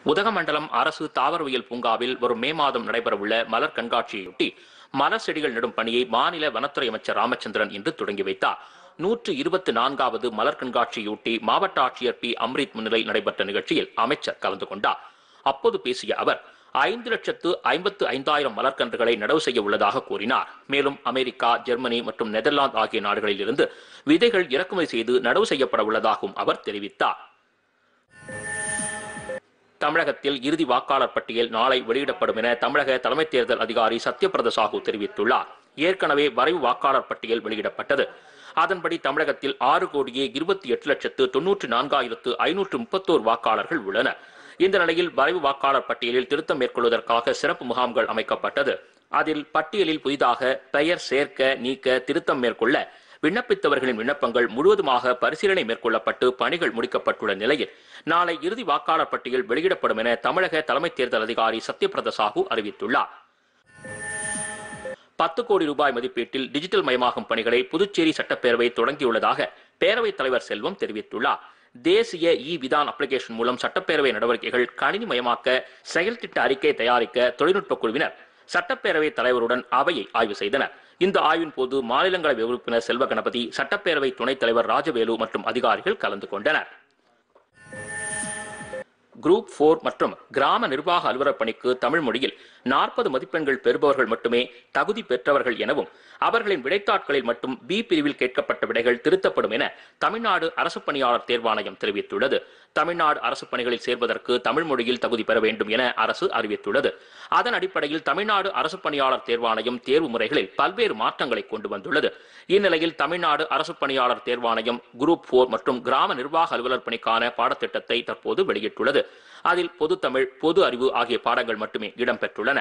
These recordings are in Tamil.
உதகமண்டலம் அரசு தாவரவியல் பூங்காவில் வரும் மே மாதம் நடைபெறவுள்ள மலர் கண்காட்சியையொட்டி மலர் செடிகள் நடும் பணியை மாநில வனத்துறை அமைச்சர் ராமச்சந்திரன் இன்று தொடங்கி வைத்தார் நூற்று இருபத்தி நான்காவது மலர் கண்காட்சியொட்டி மாவட்ட ஆட்சியர் பி அம்ரித் முன்னிலையில் நடைபெற்ற நிகழ்ச்சியில் அமைச்சர் கலந்து கொண்டார் அப்போது பேசிய அவர் ஐந்து லட்சத்து ஐம்பத்து ஐந்தாயிரம் மலர்கன்றுகளை நடவு செய்ய உள்ளதாக கூறினார் மேலும் அமெரிக்கா ஜெர்மனி மற்றும் நெதர்லாந்து ஆகிய நாடுகளில் இருந்து விதைகள் இறக்குமதி செய்து நடவு செய்யப்பட உள்ளதாகவும் அவர் தெரிவித்தார் தமிழகத்தில் இறுதி வாக்காளர் பட்டியல் நாளை வெளியிடப்படும் என தமிழக தலைமை தேர்தல் அதிகாரி சத்யபிரத சாஹூ தெரிவித்துள்ளார் ஏற்கனவே வரைவு வாக்காளர் பட்டியல் வெளியிடப்பட்டது அதன்படி தமிழகத்தில் ஆறு கோடியே இருபத்தி எட்டு லட்சத்து தொன்னூற்று நான்காயிரத்து ஐநூற்று முப்பத்தோரு வாக்காளர்கள் உள்ளனர் இந்த நிலையில் வரைவு வாக்காளர் பட்டியலில் திருத்தம் மேற்கொள்வதற்காக சிறப்பு முகாம்கள் அமைக்கப்பட்டது அதில் பட்டியலில் புதிதாக பெயர் சேர்க்க நீக்க திருத்தம் மேற்கொள்ள விண்ணப்பித்தவர்களின் விண்ணப்பங்கள் முழுவதுமாக பரிசீலனை மேற்கொள்ளப்பட்டு பணிகள் முடிக்கப்பட்டுள்ள நிலையில் நாளை இறுதி வாக்காளர் பட்டியல் வெளியிடப்படும் என தமிழக தலைமை தேர்தல் அதிகாரி சத்யபிரத சாஹூ அறிவித்துள்ளார் பத்து கோடி ரூபாய் மதிப்பீட்டில் டிஜிட்டல் மயமாகும் பணிகளை புதுச்சேரி சட்டப்பேரவை தொடங்கியுள்ளதாக பேரவைத் தலைவர் செல்வம் தெரிவித்துள்ளார் தேசிய இ விதான் அப்ளிகேஷன் மூலம் சட்டப்பேரவை நடவடிக்கைகள் கணினி மயமாக்க செயல் திட்ட அறிக்கை தயாரிக்க தொழில்நுட்ப குழுவினர் சட்டப்பேரவை தலைவருடன் அவையை ஆய்வு செய்தனர் இந்த ஆய்வின் போது மாநிலங்களவை உறுப்பினர் செல்வ கணபதி சட்டப்பேரவை துணைத் தலைவர் ராஜவேலு மற்றும் அதிகாரிகள் கலந்து கொண்டனர் குரூப் போர் மற்றும் கிராம நிர்வாக அலுவலர் பணிக்கு தமிழ் மொழியில் நாற்பது மதிப்பெண்கள் பெறுபவர்கள் மட்டுமே தகுதி பெற்றவர்கள் எனவும் அவர்களின் விடைத்தாட்களில் மட்டும் பி பிரிவில் கேட்கப்பட்ட விடைகள் திருத்தப்படும் என தமிழ்நாடு அரசு பணியாளர் தேர்வாணையம் தெரிவித்துள்ளது தமிழ்நாடு அரசு பணிகளில் சேர்வதற்கு தமிழ் மொழியில் தகுதி பெற வேண்டும் என அரசு அறிவித்துள்ளது அதன் அடிப்படையில் தமிழ்நாடு அரசு பணியாளர் தேர்வாணையம் தேர்வு முறைகளில் பல்வேறு மாற்றங்களை கொண்டு வந்துள்ளது இந்நிலையில் தமிழ்நாடு அரசு பணியாளர் தேர்வாணையம் குரூப் போர் மற்றும் கிராம நிர்வாக அலுவலர் பணிக்கான பாடத்திட்டத்தை தற்போது வெளியிட்டுள்ளது அதில் பொது தமிழ் பொது அறிவு ஆகிய பாடங்கள் மட்டுமே இடம்பெற்றுள்ளன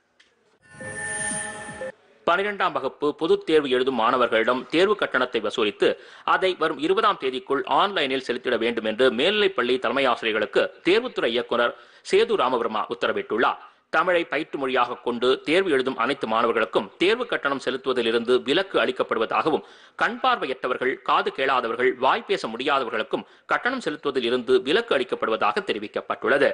பனிரெண்டாம் வகுப்பு பொதுத் தேர்வு எழுதும் மாணவர்களிடம் தேர்வு கட்டணத்தை வசூலித்து அதை வரும் இருபதாம் தேதிக்குள் ஆன்லைனில் செலுத்திட வேண்டும் என்று மேல்நிலைப்பள்ளி தலைமை ஆசிரியர்களுக்கு தேர்வுத்துறை இயக்குநர் சேது ராமவர்மா உத்தரவிட்டுள்ளார் தமிழை பயிற்று மொழியாக கொண்டு தேர்வு எழுதும் அனைத்து மாணவர்களுக்கும் தேர்வு கட்டணம் செலுத்துவதிலிருந்து விலக்கு அளிக்கப்படுவதாகவும் கண் பார்வையற்றவர்கள் காது கேளாதவர்கள் வாய் பேச முடியாதவர்களுக்கும் கட்டணம் செலுத்துவதில் இருந்து விலக்கு அளிக்கப்படுவதாக தெரிவிக்கப்பட்டுள்ளது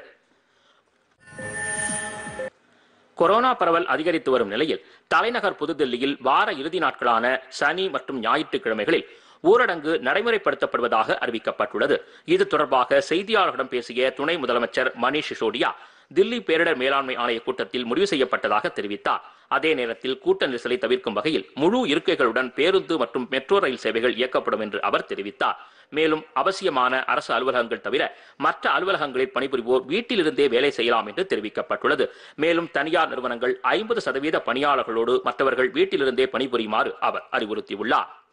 கொரோனா பரவல் அதிகரித்து வரும் நிலையில் தலைநகர் புதுதில்லியில் வார இறுதி நாட்களான சனி மற்றும் ஞாயிற்றுக்கிழமைகளில் ஊரடங்கு நடைமுறைப்படுத்தப்படுவதாக அறிவிக்கப்பட்டுள்ளது இது தொடர்பாக செய்தியாளர்களிடம் பேசிய துணை முதலமைச்சர் மணீஷ் சிசோடியா தில்லி பேரிடர் மேலாண்மை ஆணைய கூட்டத்தில் முடிவு செய்யப்பட்டதாக தெரிவித்தார் அதே நேரத்தில் கூட்ட நெரிசலை தவிர்க்கும் வகையில் முழு இருக்கைகளுடன் பேருந்து மற்றும் மெட்ரோ ரயில் சேவைகள் இயக்கப்படும் என்று அவர் தெரிவித்தார் மேலும் அவசியமான அரசு அலுவலகங்கள் தவிர மற்ற அலுவலகங்களில் பணிபுரிவோர் வீட்டிலிருந்தே வேலை செய்யலாம் என்று தெரிவிக்கப்பட்டுள்ளது மேலும் தனியார் நிறுவனங்கள் ஐம்பது சதவீத பணியாளர்களோடு மற்றவர்கள் வீட்டிலிருந்தே பணிபுரியுமாறு அவர் அறிவுறுத்தியுள்ளார்